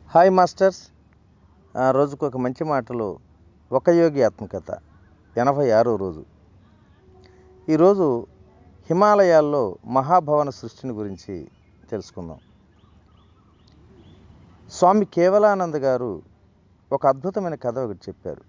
hi masters ఆ, రోజుకు ఒక మంచి మాటలు ఒక యోగి ఆత్మకథ ఎనభై ఆరో రోజు ఈరోజు హిమాలయాల్లో మహాభవన సృష్టిని గురించి తెలుసుకుందాం స్వామి కేవలానంద గారు ఒక అద్భుతమైన కథ ఒకటి చెప్పారు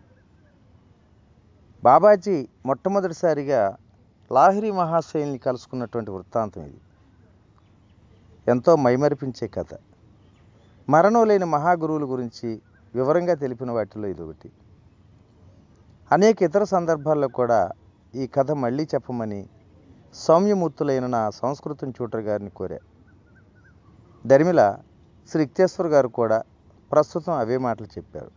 బాబాజీ మొట్టమొదటిసారిగా లాహిరి మహాశయుల్ని కలుసుకున్నటువంటి వృత్తాంతం ఇది ఎంతో మైమరిపించే కథ మరణం లేని మహాగురువుల గురించి వివరంగా తెలిపిన వాటిలో ఇది ఒకటి అనేక ఇతర సందర్భాల్లో కూడా ఈ కథ మళ్ళీ చెప్పమని సౌమ్యమూర్తులైన నా సంస్కృతం చూటర్ గారిని కోరా దరిమిల శ్రీ ఇక్తేశ్వర్ గారు కూడా ప్రస్తుతం అవే మాటలు చెప్పారు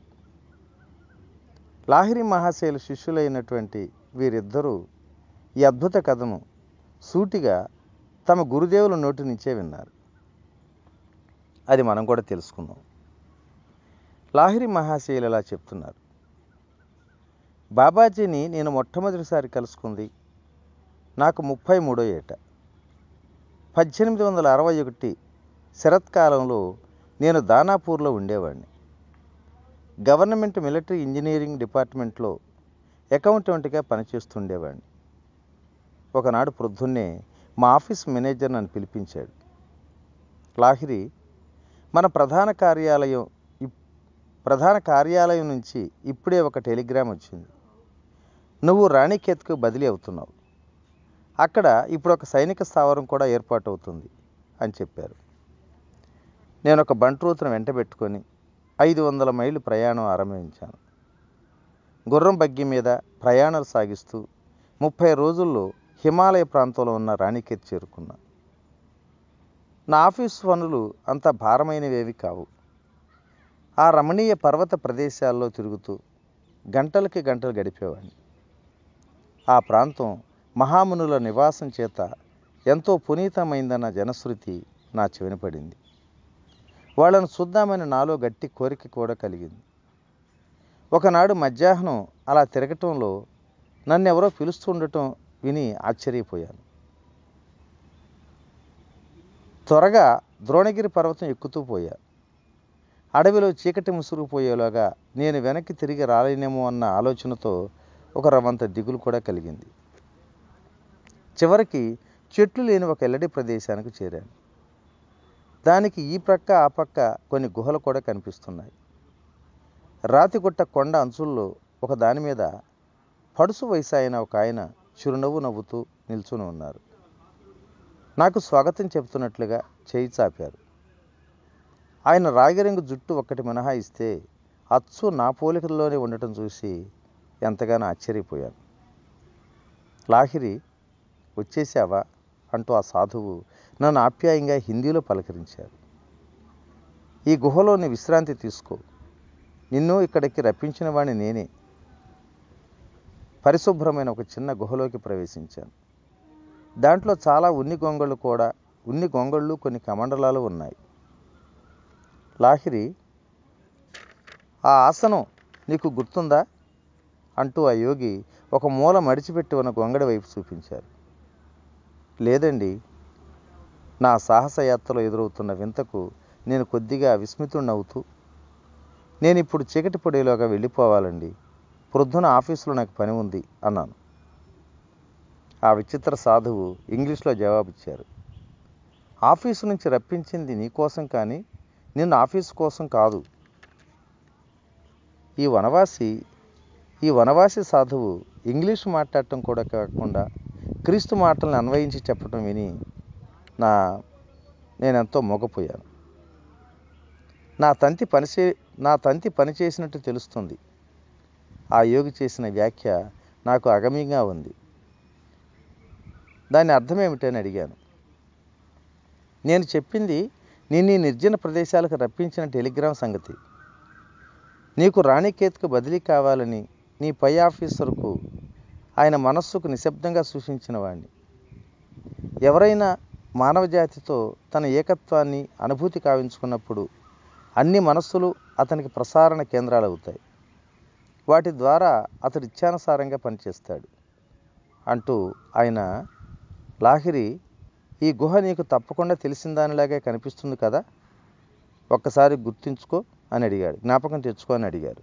లాహిరి మహాశైల శిష్యులైనటువంటి వీరిద్దరూ ఈ అద్భుత కథను సూటిగా తమ గురుదేవుల నోటి నుంచే విన్నారు అది మనం కూడా తెలుసుకుందాం లాహిరి మహాశయులు ఇలా చెప్తున్నారు బాబాజీని నేను మొట్టమొదటిసారి కలుసుకుంది నాకు ముప్పై మూడో ఏట పద్దెనిమిది వందల అరవై ఒకటి శరత్కాలంలో నేను దానాపూర్లో ఉండేవాడిని గవర్నమెంట్ మిలిటరీ ఇంజనీరింగ్ డిపార్ట్మెంట్లో అకౌంటెంట్గా పనిచేస్తుండేవాడిని ఒకనాడు ప్రొద్దున్నే మా ఆఫీస్ మేనేజర్ నన్ను పిలిపించాడు లాహిరి మన ప్రధాన కార్యాలయం ఇప్- ప్రధాన కార్యాలయం నుంచి ఇప్పుడే ఒక టెలిగ్రామ్ వచ్చింది నువ్వు రాణిఖేత్కు బదిలీ అవుతున్నావు అక్కడ ఇప్పుడు ఒక సైనిక స్థావరం కూడా ఏర్పాటు అవుతుంది అని చెప్పారు నేను ఒక బంట్రూతును వెంటబెట్టుకొని ఐదు వందల మైళ్ళు ప్రయాణం ఆరంభించాను గుర్రం బగ్గి మీద ప్రయాణాలు సాగిస్తూ ముప్పై రోజుల్లో హిమాలయ ప్రాంతంలో ఉన్న రాణిఖేత్ చేరుకున్నా నా ఆఫీస్ పనులు అంత భారమైనవేవి కావు ఆ రమణీయ పర్వత ప్రదేశాల్లో తిరుగుతూ గంటలకి గంటలు గడిపేవాడిని ఆ ప్రాంతం మహామునుల నివాసం చేత ఎంతో పునీతమైందన్న జనశ్రుతి నా చెవిన పడింది వాళ్ళను చూద్దామని నాలో గట్టి కోరిక కూడా కలిగింది ఒకనాడు మధ్యాహ్నం అలా తిరగటంలో నన్నెవరో పిలుస్తుండటం విని ఆశ్చర్యపోయాను త్వరగా ద్రోణగిరి పర్వతం ఎక్కుతూ పోయా అడవిలో చీకటి ముసురుకుపోయేలాగా నేను వెనక్కి తిరిగి రాలేనేమో అన్న ఆలోచనతో ఒక రవంత దిగులు కూడా కలిగింది చివరికి చెట్లు లేని ఒక ఎల్లడి ప్రదేశానికి చేరాను దానికి ఈ ప్రక్క ఆ పక్క కొన్ని గుహలు కూడా కనిపిస్తున్నాయి రాతిగుట్ట కొండ అంచుల్లో ఒక దాని మీద పడుసు వయసు అయిన ఒక ఆయన చిరునవ్వు నవ్వుతూ నిల్చుని ఉన్నారు నాకు స్వాగతం చెబుతున్నట్లుగా చేయి చాపారు ఆయన రాగిరంగు జుట్టు ఒక్కటి మినహాయిస్తే అచ్చు నా పోలికల్లోనే ఉండటం చూసి ఎంతగానో ఆశ్చర్యపోయాను లాహిరి వచ్చేసావా అంటూ ఆ సాధువు నన్ను ఆప్యాయంగా హిందీలో పలకరించారు ఈ గుహలోని విశ్రాంతి తీసుకో నిన్ను ఇక్కడికి రప్పించిన వాడిని నేనే పరిశుభ్రమైన ఒక చిన్న గుహలోకి ప్రవేశించాను దాంట్లో చాలా ఉన్ని గొంగళ్ళు కూడా ఉన్ని గొంగళ్ళు కొన్ని కమండలాలు ఉన్నాయి లాహిరి ఆ ఆసనం నీకు గుర్తుందా అంటూ ఆ యోగి ఒక మూల మడిచిపెట్టి ఉన్న గొంగడి వైపు చూపించారు లేదండి నా సాహసయాత్రలో ఎదురవుతున్న వింతకు నేను కొద్దిగా విస్మితుడినవుతూ నేను ఇప్పుడు చీకటి పొడిలోగా వెళ్ళిపోవాలండి ప్రొద్దున ఆఫీసులో నాకు పని ఉంది అన్నాను ఆ విచిత్ర సాధువు ఇంగ్లీష్లో జవాబిచ్చారు ఆఫీసు నుంచి రప్పించింది నీ కోసం కానీ నిన్ను ఆఫీసు కోసం కాదు ఈ వనవాసి ఈ వనవాసి సాధువు ఇంగ్లీష్ మాట్లాడటం కూడా కాకుండా క్రీస్తు మాటలను అన్వయించి చెప్పడం విని నా నేనెంతో మోగపోయాను నా తంతి పనిచే నా తంతి పనిచేసినట్టు తెలుస్తుంది ఆ యోగి చేసిన వ్యాఖ్య నాకు అగమ్యంగా ఉంది దాని అర్థం ఏమిటని అడిగాను నేను చెప్పింది నిన్ను ఈ నిర్జన ప్రదేశాలకు రప్పించిన టెలిగ్రామ్ సంగతి నీకు రాణికేత్కు బదిలీ కావాలని నీ పై ఆఫీసర్కు ఆయన మనస్సుకు నిశ్శబ్దంగా సూచించిన వాడిని ఎవరైనా మానవ జాతితో తన ఏకత్వాన్ని అనుభూతి కావించుకున్నప్పుడు అన్ని మనస్సులు అతనికి ప్రసారణ కేంద్రాలు అవుతాయి వాటి ద్వారా అతడు ఇచ్చానుసారంగా పనిచేస్తాడు అంటూ ఆయన లాహిరి ఈ గుహ నీకు తప్పకుండా తెలిసిన దానిలాగే కనిపిస్తుంది కదా ఒక్కసారి గుర్తుంచుకో అని అడిగాడు జ్ఞాపకం తెచ్చుకో అని అడిగారు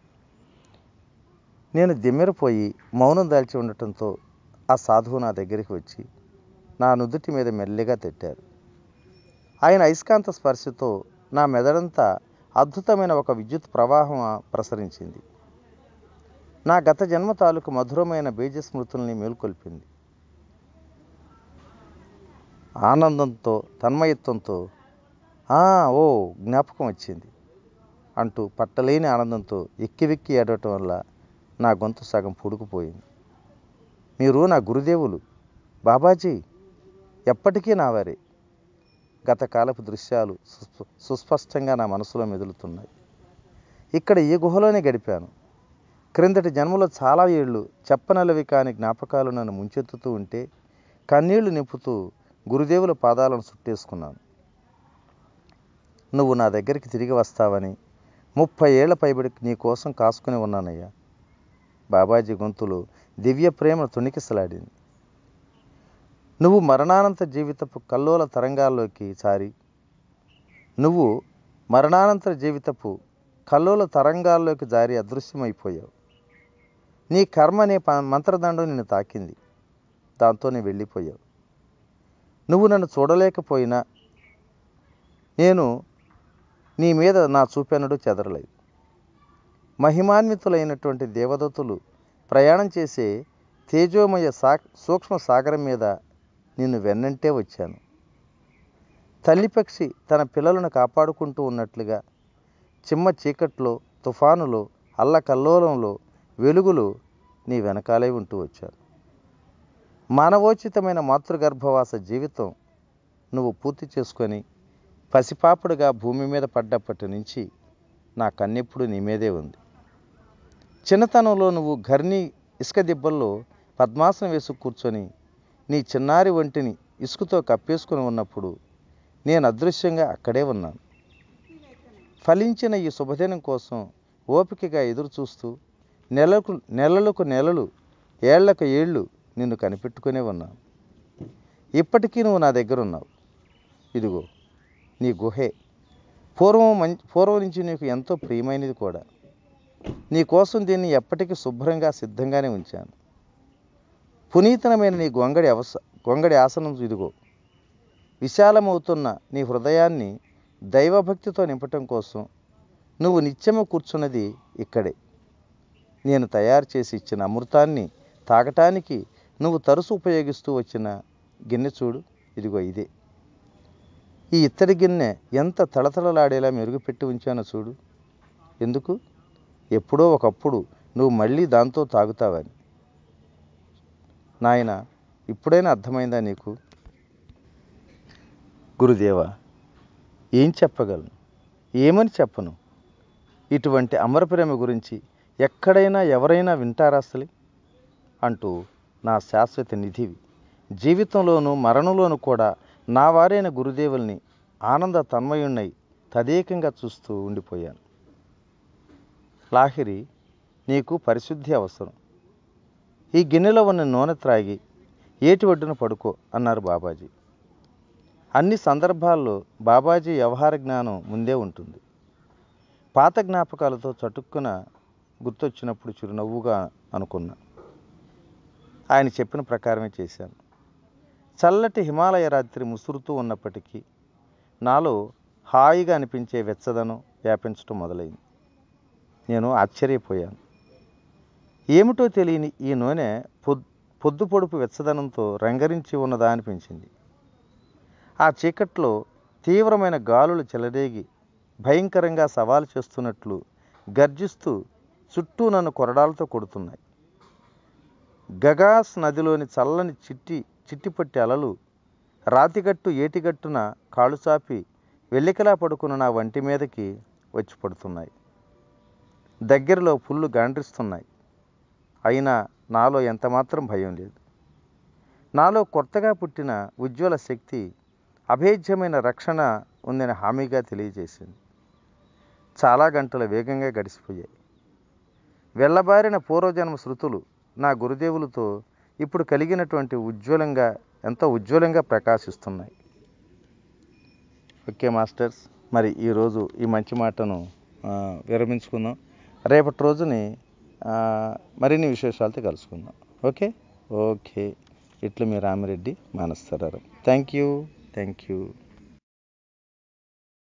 నేను దిమ్మెరపోయి మౌనం దాల్చి ఉండటంతో ఆ సాధువు నా దగ్గరికి వచ్చి నా నుదుటి మీద మెల్లిగా తట్టారు ఆయన అయస్కాంత స్పర్శతో నా మెదడంతా అద్భుతమైన ఒక విద్యుత్ ప్రవాహం ప్రసరించింది నా గత జన్మ తాలూకు మధురమైన బీజ స్మృతుల్ని మేల్కొల్పింది ఆనందంతో తన్మయత్వంతో "ఆ, ఓ జ్ఞాపకం వచ్చింది అంటూ పట్టలేని ఆనందంతో ఎక్కి వెక్కి ఏడవటం వల్ల నా గొంతు సగం పొడుకుపోయింది మీరు నా గురుదేవులు బాబాజీ ఎప్పటికీ నా వారే గత కాలపు దృశ్యాలు సుస్ప- సుస్పష్టంగా నా మనసులో మెదులుతున్నాయి ఇక్కడ ఈ గుహలోనే గడిపాను క్రిందటి జన్మలో చాలా ఏళ్ళు చెప్పనలవి కాని జ్ఞాపకాలు నన్ను ముంచెత్తుతూ ఉంటే కన్నీళ్లు నింపుతూ గురుదేవుల పాదాలను చుట్టేసుకున్నాను నువ్వు నా దగ్గరికి తిరిగి వస్తావని ముప్పై ఏళ్ల పైబడి నీ కోసం కాసుకుని ఉన్నానయ్యా బాబాజీ గొంతులో దివ్య ప్రేమ తుణికిసలాడింది నువ్వు మరణానంత జీవితపు కల్లోల తరంగాల్లోకి చారి నువ్వు మరణానంతర జీవితపు కల్లోల తరంగాల్లోకి జారి అదృశ్యమైపోయావు నీ కర్మ అనే ప- మంత్రదండం నిన్ను తాకింది దాంతో నీ వెళ్ళిపోయావు నువ్వు నన్ను చూడలేకపోయినా నేను నీ మీద నా చూపెనడు చెదరలేదు మహిమాన్వితులైనటువంటి దేవదత్తులు ప్రయాణం చేసే తేజోమయ సా సూక్ష్మ సాగరం మీద నిన్ను వెన్నంటే వచ్చాను తల్లిపక్షి తన పిల్లలను కాపాడుకుంటూ ఉన్నట్లుగా చిమ్మ చీకట్లో తుఫానులో అల్లకల్లోలంలో వెలుగులు నీ వెనకాలే ఉంటూ వచ్చాను మానవోచితమైన మాతృగర్భవాస జీవితం నువ్వు పూర్తి చేసుకొని పసిపాపుడుగా భూమి మీద పడ్డప్పటి నుంచి నా కన్నెప్పుడు నీ మీదే ఉంది చిన్నతనంలో నువ్వు ఘర్ని ఇసుక దిబ్బల్లో పద్మాసనం వేసి కూర్చొని నీ చిన్నారి ఒంటిని ఇసుకతో కప్పేసుకుని ఉన్నప్పుడు నేను అదృశ్యంగా అక్కడే ఉన్నాను ఫలించిన ఈ శుభదినం కోసం ఓపికగా ఎదురు చూస్తూ నెలకు నెలలకు నెలలు ఏళ్లకు ఏళ్ళు నిన్ను కనిపెట్టుకునే ఉన్నాను ఇప్పటికీ నువ్వు నా దగ్గర ఉన్నావు ఇదిగో నీ గుహే పూర్వం మం పూర్వం నుంచి నీకు ఎంతో ప్రియమైనది కూడా నీ కోసం దీన్ని ఎప్పటికీ శుభ్రంగా సిద్ధంగానే ఉంచాను పునీతనమైన నీ గొంగడి అవస గొంగడి ఆసనం ఇదిగో విశాలమవుతున్న నీ హృదయాన్ని దైవభక్తితో నింపటం కోసం నువ్వు నిత్యము కూర్చున్నది ఇక్కడే నేను తయారు చేసి ఇచ్చిన అమృతాన్ని తాగటానికి నువ్వు తరచు ఉపయోగిస్తూ వచ్చిన గిన్నె చూడు ఇదిగో ఇదే ఈ ఇత్తడి గిన్నె ఎంత తళతళలాడేలా మెరుగుపెట్టి ఉంచానో చూడు ఎందుకు ఎప్పుడో ఒకప్పుడు నువ్వు మళ్ళీ దాంతో తాగుతావని నాయన ఇప్పుడైనా అర్థమైందా నీకు గురుదేవా ఏం చెప్పగలను ఏమని చెప్పను ఇటువంటి అమరప్రేమ గురించి ఎక్కడైనా ఎవరైనా వింటారా అసలు అంటూ నా శాశ్వత నిధివి జీవితంలోనూ మరణంలోనూ కూడా నా వారైన గురుదేవుల్ని ఆనంద తన్మయుణ్ణై తదేకంగా చూస్తూ ఉండిపోయాను లాహిరి నీకు పరిశుద్ధి అవసరం ఈ గిన్నెలో ఉన్న నూనె త్రాగి ఏటి ఒడ్డున పడుకో అన్నారు బాబాజీ అన్ని సందర్భాల్లో బాబాజీ వ్యవహార జ్ఞానం ముందే ఉంటుంది పాత జ్ఞాపకాలతో చటుక్కున గుర్తొచ్చినప్పుడు చిరునవ్వుగా అనుకున్నా ఆయన చెప్పిన ప్రకారమే చేశాను చల్లటి హిమాలయ రాత్రి ముసురుతూ ఉన్నప్పటికీ నాలో హాయిగా అనిపించే వెచ్చదనం వ్యాపించడం మొదలైంది నేను ఆశ్చర్యపోయాను ఏమిటో తెలియని ఈ నూనె పొద్ పొద్దు పొడుపు వెచ్చదనంతో రంగరించి ఉన్నదా అనిపించింది ఆ చీకట్లో తీవ్రమైన గాలులు చెలరేగి భయంకరంగా సవాలు చేస్తున్నట్లు గర్జిస్తూ చుట్టూ నన్ను కొరడాలతో కొడుతున్నాయి గగాస్ నదిలోని చల్లని చిట్టి చిట్టిపట్టి అలలు రాతిగట్టు ఏటిగట్టున కాళ్ళు చాపి వెల్లికలా పడుకున్న నా వంటి మీదకి వచ్చి పడుతున్నాయి దగ్గరలో పుల్లు గాండ్రిస్తున్నాయి అయినా నాలో ఎంతమాత్రం భయం లేదు నాలో కొత్తగా పుట్టిన ఉజ్వల శక్తి అభేద్యమైన రక్షణ ఉందని హామీగా తెలియజేసింది చాలా గంటలు వేగంగా గడిచిపోయాయి వెళ్ళబారిన పూర్వజన్మ శృతులు నా గురుదేవులతో ఇప్పుడు కలిగినటువంటి ఉజ్వలంగా ఎంతో ఉజ్వలంగా ప్రకాశిస్తున్నాయి ఓకే మాస్టర్స్ మరి ఈరోజు ఈ మంచి మాటను ఆ, విరమించుకుందాం రేపటి రోజుని ఆ, మరిన్ని విశేషాలతో కలుసుకుందాం ఓకే ఓకే ఇట్లు మీ రామిరెడ్డి మానస్తరారు థ్యాంక్ యూ థ్యాంక్ యూ